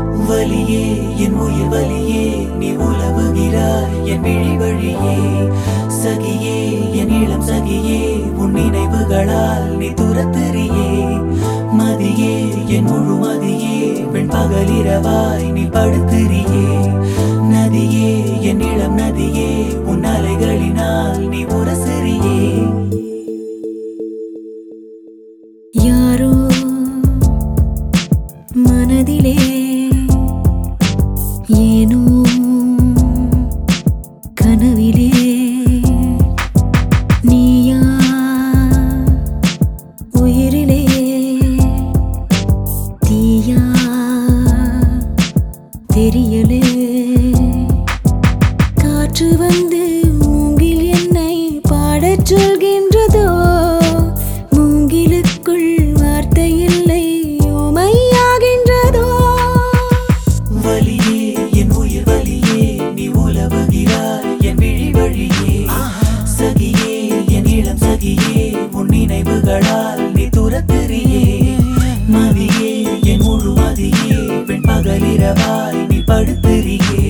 வலியே என் உயிர் வலியே நீ உலவுகிறாய் என் விழி வழியே சகியே என் இளம் சகியே உன் நினைவுகளால் நீ துரத்துறியே மதியே என் முழு மதியே பெண் பகலிரவாய் நீ படுத்துறியே நதியே என் இளம் நதியே உன் அலைகளினால் நீ உரசுறியே யாரோ மனதிலே ஏனோ கனவிலே நீயா உயிரிலே தீயா தெரியலே காற்று வந்து மூங்கில் என்னை பாடச் சொல்கின்றதோ மூங்கிலுக்குள் வார்த்தை இல்லை உமையாகின்றதோ வலியே என் உயிர் வலியே நீ உலவுகிறாய் என் விழி வழியே சகியே என் இளம் சகியே உன் நினைவுகளால் நீ துரத்துறியே மதியே என் முழு மதியே பெண் பகலிரவாய் நீ படுத்துறியே